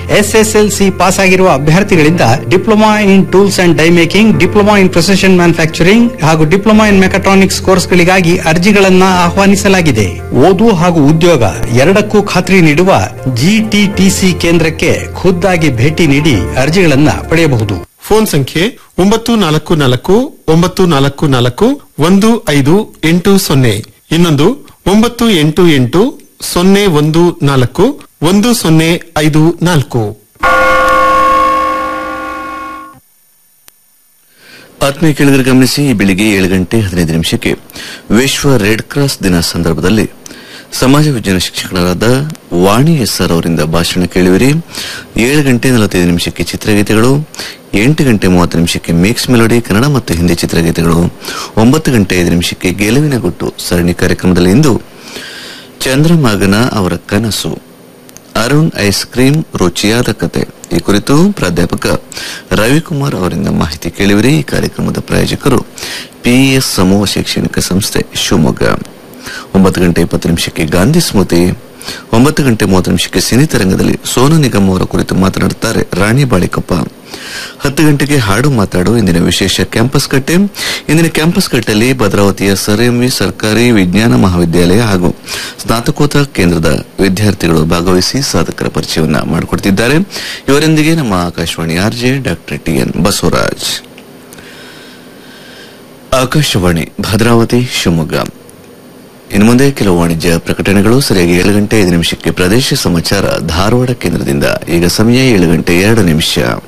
SSLC pass ಆಗಿರುವ ಅಭ್ಯರ್ಥಿಗಳಿಂದ diploma in tools and die making diploma in precision manufacturing ಹಾಗೂ diploma in mechatronics ಕೋರ್ಸ್ಗಳಿಗಾಗಿ ಅರ್ಜಿಗಳನ್ನ ಆಹ್ವಾನಿಸಲಾಗಿದೆ ಓದು ಹಾಗೂ ಉದ್ಯೋಗ ಎರಡಕ್ಕೂ ಖಾತ್ರಿ ನೀಡುವ ಜಿಟಿಟಿಸಿ ಕೇಂದ್ರಕ್ಕೆ ಖುದ್ದಾಗಿ ಭೇಟಿ ನೀಡಿ ಅರ್ಜಿಗಳನ್ನ ಪಡೆಯಬಹುದು ಫೋನ್ ಸಂಖ್ಯೆ ಒಂಬತ್ತು ನಾಲ್ಕು ನಾಲ್ಕು ಒಂಬತ್ತು ನಾಲ್ಕು ನಾಲ್ಕು ಒಂದು ಐದು ಎಂಟು ಸೊನ್ನೆ ಇನ್ನೊಂದು ಒಂಬತ್ತು ಎಂಟು ಎಂಟು ಸೊನ್ನೆ ಒಂದು ನಾಲ್ಕು ಒಂದು ಸೊನ್ನೆ ಐದು ನಾಲ್ಕು ಆತ್ಮೀಯ ಕೇಳಿದರೆ ಗಮನಿಸಿ ಈ ಬೆಳಿಗ್ಗೆ ಏಳು ಗಂಟೆ ಹದಿನೈದು ನಿಮಿಷಕ್ಕೆ ವಿಶ್ವ ರೆಡ್ ಕ್ರಾಸ್ ದಿನ ಸಂದರ್ಭದಲ್ಲಿ ಸಮಾಜ ವಿಜ್ಞಾನ ಶಿಕ್ಷಕರಾದ ವಾಣಿ ಎಸ್ ಆರ್ ಅವರಿಂದ ಭಾಷಣ ಕೇಳುವಿರಿ ಏಳು ಗಂಟೆ ನಲವತ್ತೈದು ನಿಮಿಷಕ್ಕೆ ಚಿತ್ರಗೀತೆಗಳು ಎಂಟು ಗಂಟೆ ಮೂವತ್ತು ನಿಮಿಷಕ್ಕೆ ಮಿಕ್ಸ್ ಮೆಲೋಡಿ ಕನ್ನಡ ಮತ್ತು ಹಿಂದಿ ಚಿತ್ರಗೀತೆಗಳು ಒಂಬತ್ತು ಗಂಟೆ ಐದು ನಿಮಿಷಕ್ಕೆ ಗೆಲುವಿನ ಗುಟ್ಟು ಸರಣಿ ಕಾರ್ಯಕ್ರಮದಲ್ಲಿ ಇಂದು ಚಂದ್ರಮಗನ ಅವರ ಕನಸು ಅರುಣ್ ಐಸ್ ಕ್ರೀಮ್ ರುಚಿಯಾದ ಕತೆ ಈ ಕುರಿತು ಪ್ರಾಧ್ಯಾಪಕ ರವಿಕುಮಾರ್ ಅವರಿಂದ ಮಾಹಿತಿ ಕೇಳಿವಿರಿ ಈ ಕಾರ್ಯಕ್ರಮದ ಪ್ರಾಯೋಜಕರು ಪಿಇಎಸ್ ಸಮೂಹ ಶೈಕ್ಷಣಿಕ ಸಂಸ್ಥೆ ಶಿವಮೊಗ್ಗ ಒಂಬತ್ತು ಗಂಟೆ ಇಪ್ಪತ್ತು ನಿಮಿಷಕ್ಕೆ ಗಾಂಧಿ ಸ್ಮೃತಿ ಒಂಬತ್ತು ಗಂಟೆ ಮೂವತ್ತು ನಿಮಿಷಕ್ಕೆ ಸಿನಿ ತರಂಗದಲ್ಲಿ ಸೋನು ನಿಗಮ್ ಅವರ ಕುರಿತು ಮಾತನಾಡುತ್ತಾರೆ ರಾಣಿ ಬಾಳಿಕಪ್ಪ ಹತ್ತು ಗಂಟೆಗೆ ಹಾಡು ಮಾತಾಡು ಇಂದಿನ ವಿಶೇಷ ಕ್ಯಾಂಪಸ್ ಕಟ್ಟೆ ಇಂದಿನ ಕ್ಯಾಂಪಸ್ ಕಟ್ಟೆಯಲ್ಲಿ ಭದ್ರಾವತಿಯ ಸರ್ ಎಂವಿ ಸರ್ಕಾರಿ ವಿಜ್ಞಾನ ಮಹಾವಿದ್ಯಾಲಯ ಹಾಗೂ ಸ್ನಾತಕೋತ್ತರ ಕೇಂದ್ರದ ವಿದ್ಯಾರ್ಥಿಗಳು ಭಾಗವಹಿಸಿ ಸಾಧಕರ ಪರಿಚಯವನ್ನ ಮಾಡಿಕೊಡ್ತಿದ್ದಾರೆ ಇವರೊಂದಿಗೆ ನಮ್ಮ Akashvani RJ doctor T N Basavaraj Akashvani Bhadravati Shivamogga ಇನ್ನು ಮುಂದೆ ಕೆಲವು ವಾಣಿಜ್ಯ ಪ್ರಕಟಣೆಗಳು ಸರಿಯಾಗಿ ಏಳು ಗಂಟೆ ಐದು ನಿಮಿಷಕ್ಕೆ ಪ್ರದೇಶ ಸಮಾಚಾರ ಧಾರವಾಡ ಕೇಂದ್ರದಿಂದ ಈಗ ಸಮಯ ಏಳು ಗಂಟೆ ಎರಡು ನಿಮಿಷ